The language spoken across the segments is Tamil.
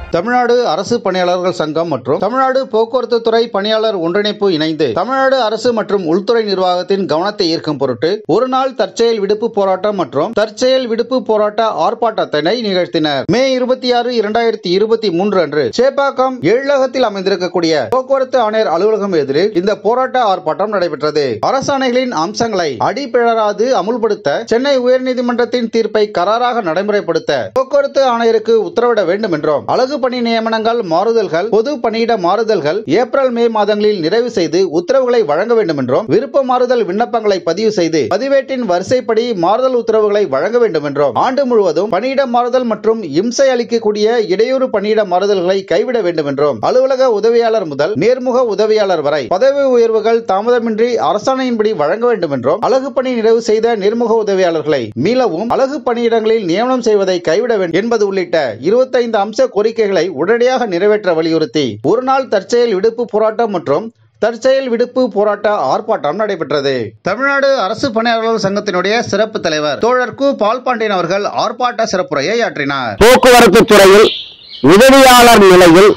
தமிழ்நாடு அரசு பணியாளர்கள் சங்கம் மற்றும் தமிழ்நாடு போக்குவரத்து துறை பணியாளர் ஒன்றிணைப்பு இணைந்து தமிழ்நாடு அரசு மற்றும் உள்துறை நிர்வாகத்தின் கவனத்தை ஈர்க்கும் பொருட்டு ஒரு நாள் தற்செயல் விடுப்பு போராட்டம் மற்றும் தற்செயல் விடுப்பு போராட்ட ஆர்ப்பாட்டத்தினை நிகழ்த்தினர் மே இருபத்தி ஆறு இரண்டாயிரத்தி இருபத்தி மூன்று அன்று சேப்பாக்கம் எழிலகத்தில் அமைந்திருக்கக்கூடிய போக்குவரத்து ஆணையர் அலுவலகம் எதிரில் இந்த போராட்ட ஆர்ப்பாட்டம் நடைபெற்றது அரசாணைகளின் அம்சங்களை அடிப்பிழறாது அமுல்படுத்த சென்னை உயர்நீதிமன்றத்தின் தீர்ப்பை கராராக நடைமுறைப்படுத்த போக்குவரத்து ஆணையருக்கு உத்தரவிட வேண்டும் என்றும் அழகு பணி நியமனங்கள் மாறுதல்கள் பொது பணியிட மாறுதல்கள் ஏப்ரல் மே மாதங்களில் நிறைவு செய்து உத்தரவுகளை வழங்க வேண்டும் என்றும் விருப்ப மாறுதல் விண்ணப்பங்களை பதிவு செய்து பதிவேட்டின் வரிசைப்படி மாறுதல் உத்தரவுகளை வழங்க வேண்டும் என்றும் ஆண்டு முழுவதும் பணியிட மாறுதல் மற்றும் இம்சை அளிக்கக்கூடிய இடையூறு பணியிட மாறுதல்களை கைவிட வேண்டும் என்றும் அலுவலக உதவியாளர் முதல் நேர்முக உதவியாளர் வரை பதவி உயர்வுகள் தாமதமின்றி அரசாணையின்படி வழங்க வேண்டும் என்றும் அழகு பணி நிறைவு செய்த நேர்முக உதவியாளர்களை மீளவும் அழகு பணியிடங்களில் நியமனம் செய்வதை கைவிட வேண்டும் என்பது உள்ளிட்ட இருபத்தைந்து அம்ச கோரிக்கைகளை உடனடியாக நிறைவேற்ற வலியுறுத்தி ஒரு நாள் தற்செயல் விடுப்பு போராட்டம் மற்றும் தற்செயல் விடுப்பு போராட்ட ஆர்ப்பாட்டம் நடைபெற்றது தமிழ்நாடு அரசு பணியாளர்கள் சங்கத்தினுடைய சிறப்பு தலைவர் தோழர் கு பால்பாண்டியன் அவர்கள் ஆர்ப்பாட்ட சிறப்புரையை ஆற்றினார் போக்குவரத்து துறையில் உதவியாளர் நிலையில்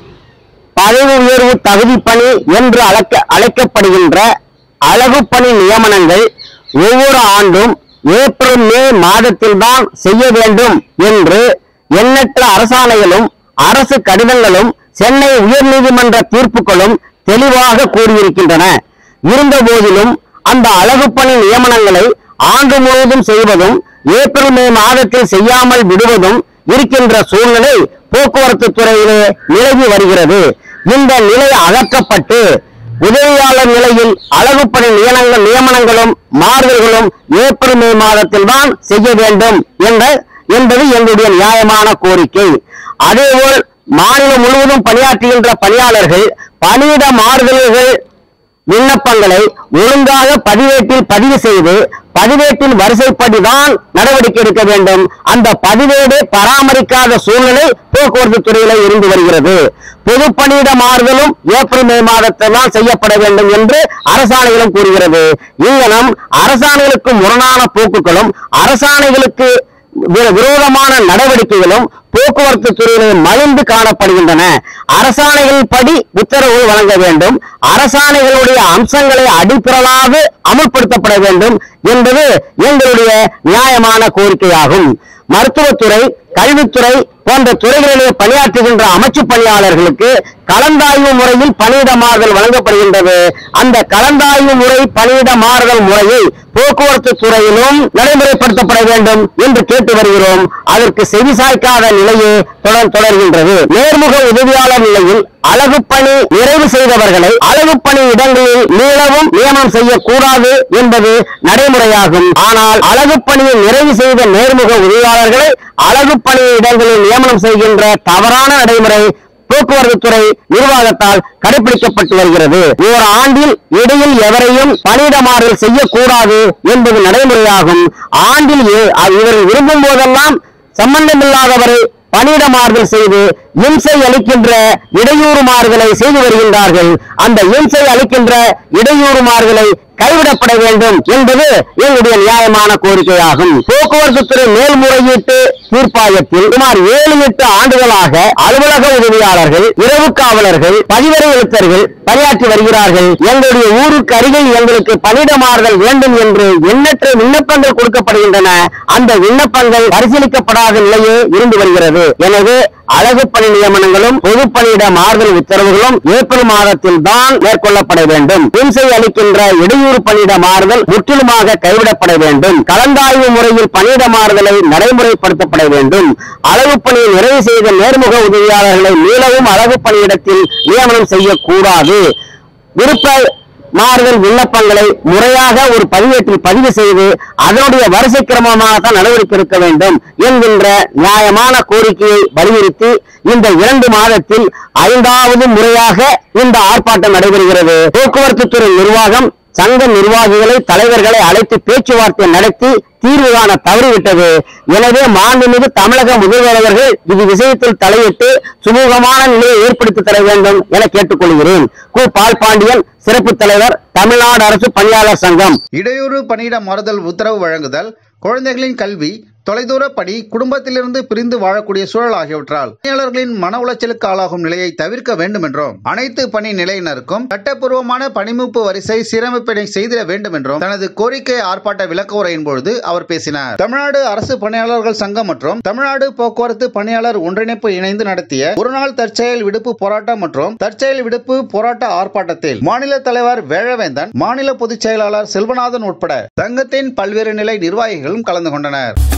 பதவி உயர்வு தகுதி பணி என்று அழைக்க அழைக்கப்படுகின்ற அழகு பணி நியமனங்கள் ஒவ்வொரு ஆண்டும் ஏப்ரல் மே மாதத்தில்தான் செய்ய வேண்டும் என்று எண்ணற்ற அரசாணைகளும் அரசு கடிதங்களும் சென்னை உயர்நீதிமன்ற தீர்ப்புகளும் தெளிவாக கூறியிருக்கின்றன இருந்த போதிலும் அந்த அழகு பணி நியமனங்களை ஆண்டு முழுவதும் செய்வதும் ஏப்ரல் மே மாதத்தில் செய்யாமல் விடுவதும் இருக்கின்ற சூழ்நிலை போக்குவரத்து துறையிலே நிலவி வருகிறது இந்த நிலை அகற்றப்பட்டு உதவியாளர் நிலையில் அழகு பணி நியமனங்கள் நியமனங்களும் மாறுதல்களும் ஏப்ரல் மே மாதத்தில் தான் செய்ய வேண்டும் என்ற என்பது எங்களுடைய நியாயமான கோரிக்கை அதேபோல் மாநிலம் முழுவதும் பணியாற்றுகின்ற பணியாளர்கள் பணியிட மாறுதல்கள் விண்ணப்பங்களை ஒழுங்காக பதிவேட்டில் பதிவு செய்து பதிவேட்டின் வரிசைப்படிதான் நடவடிக்கை எடுக்க வேண்டும் அந்த பதிவேடு பராமரிக்காத சூழ்நிலை போக்குவரத்து துறையில இருந்து வருகிறது பொது பணியிட மாறுதலும் ஏப்ரல் மே மாதத்தில் தான் செய்யப்பட வேண்டும் என்று அரசாணைகளும் கூறுகிறது இங்கனம் அரசாணைகளுக்கு முரணான போக்குகளும் அரசாணைகளுக்கு வி- விரோதமான நடவடிக்கைகளும் போக்குவரத்து துறையிலே மலிந்து காணப்படுகின்றன அரசாணைகள் படி உத்தரவு வழங்க வேண்டும் அரசாணைகளுடைய அம்சங்களை அடிப்படையாக அமுல்படுத்தப்பட வேண்டும் என்பது எங்களுடைய நியாயமான கோரிக்கையாகும் மருத்துவத்துறை கல்வித்துறை போன்ற துறைகளிலே பணியாற்றுகின்ற அமைச்சு பணியாளர்களுக்கு கலந்தாய்வு முறையில் பணியிட மாறுதல் வழங்கப்படுகின்றது அந்த கலந்தாய்வு முறை பணியிட மாறுதல் முறையை போக்குவரத்து துறையிலும் நடைமுறைப்படுத்தப்பட வேண்டும் என்று கேட்டு வருகிறோம் அதற்கு செவிசாய்க்காத நிலையே தொடர் தொடர்கின்றது நேர்முக உதவியாளர் நிலையில் அழகு பணி நிறைவு செய்தவர்களை அழகு பணி இடங்களில் மீளவும் நியமனம் செய்யக்கூடாது என்பது நடைமுறையாகும் ஆனால் அழகு பணியை நிறைவு செய்த நேர்முக உதவியாளர்களை அழகு பணி இடங்களில் நியமனம் செய்கின்ற தவறான நடைமுறை போக்குவரத்து துறை நிர்வாகத்தால் கடைபிடிக்கப்பட்டு வருகிறது ஓர் ஆண்டில் இடையில் எவரையும் பணியிட மாறுதல் செய்யக்கூடாது என்பது நடைமுறையாகும் ஆண்டில் ஏ- இவர்கள் விரும்பும் போதெல்லாம் சம்பந்தமில்லாதவரை பணியிட மாறுதல் செய்து இம்சை அளிக்கின்ற இடையூறு மாறுதலை செய்து வருகின்றார்கள் அந்த இம்சை அளிக்கின்ற இடையூறு மாறுதலை கைவிடப்பட வேண்டும் என்பது எங்களுடைய நியாயமான கோரிக்கையாகும் போக்குவரத்து துறை மேல்முறையீட்டு தீர்ப்பாயத்தில் சுமார் ஏழு எட்டு ஆண்டுகளாக அலுவலக உதவியாளர்கள் இரவு காவலர்கள் பதிவரை எழுத்தர்கள் பணியாற்றி வருகிறார்கள் எங்களுடைய ஊருக்கு அருகில் எங்களுக்கு பணியிட மாறுதல் வேண்டும் என்று எண்ணற்ற விண்ணப்பங்கள் கொடுக்கப்படுகின்றன அந்த விண்ணப்பங்கள் பரிசீலிக்கப்படாத நிலையே இருந்து வருகிறது எனவே அழகு பணி நியமனங்களும் பொது பணியிட மாறுதல் உத்தரவுகளும் ஏப்ரல் மாதத்தில் தான் மேற்கொள்ளப்பட வேண்டும் இம்சை அளிக்கின்ற இடையூறு பணியிட மாறுதல் முற்றிலுமாக கைவிடப்பட வேண்டும் கலந்தாய்வு முறையில் பணியிட மாறுதலை நடைமுறைப்படுத்தப்பட வேண்டும் அழகு பணியை நிறைவு செய்த நேர்முக உதவியாளர்களை மீளவும் அழகு பணியிடத்தில் நியமனம் செய்யக்கூடாது விருப்ப மாறுதல் விண்ணப்பங்களை முறையாக ஒரு பதிவேட்டில் பதிவு செய்து அதனுடைய வரிசை கிரமமாக தான் நடவடிக்கை எடுக்க வேண்டும் என்கின்ற நியாயமான கோரிக்கையை வலியுறுத்தி இந்த இரண்டு மாதத்தில் ஐந்தாவது முறையாக இந்த ஆர்ப்பாட்டம் நடைபெறுகிறது போக்குவரத்து துறை நிர்வாகம் சங்க நிர்வாகிகளை தலைவர்களை அழைத்து பேச்சுவார்த்தை நடத்தி தீர்வு காண தவறிவிட்டது எனவே மாண்புமிகு தமிழக முதல்வர் அவர்கள் இது விஷயத்தில் தலையிட்டு சுமூகமான நிலையை ஏற்படுத்தி தர வேண்டும் என கேட்டுக்கொள்கிறேன் கு பால் பாண்டியன் சிறப்பு தலைவர் தமிழ்நாடு அரசு பணியாளர் சங்கம் இடையூறு பணியிட மாறுதல் உத்தரவு வழங்குதல் குழந்தைகளின் கல்வி தொலைதூர பணி குடும்பத்திலிருந்து பிரிந்து வாழக்கூடிய சூழல் ஆகியவற்றால் பணியாளர்களின் மன உளைச்சலுக்கு ஆளாகும் நிலையை தவிர்க்க வேண்டும் என்றும் அனைத்து பணி நிலையினருக்கும் சட்டப்பூர்வமான பணிமூப்பு வரிசை சீரமைப்பினை செய்திட வேண்டும் என்றும் தனது கோரிக்கை ஆர்ப்பாட்ட விளக்க உரையின் பொழுது அவர் பேசினார் தமிழ்நாடு அரசு பணியாளர்கள் சங்கம் மற்றும் தமிழ்நாடு போக்குவரத்து பணியாளர் ஒன்றிணைப்பு இணைந்து நடத்திய ஒருநாள் தற்செயல் விடுப்பு போராட்டம் மற்றும் தற்செயல் விடுப்பு போராட்ட ஆர்ப்பாட்டத்தில் மாநில தலைவர் வேழவேந்தன் மாநில பொதுச் செயலாளர் செல்வநாதன் உட்பட சங்கத்தின் பல்வேறு நிலை நிர்வாகிகளும் கலந்து கொண்டனர்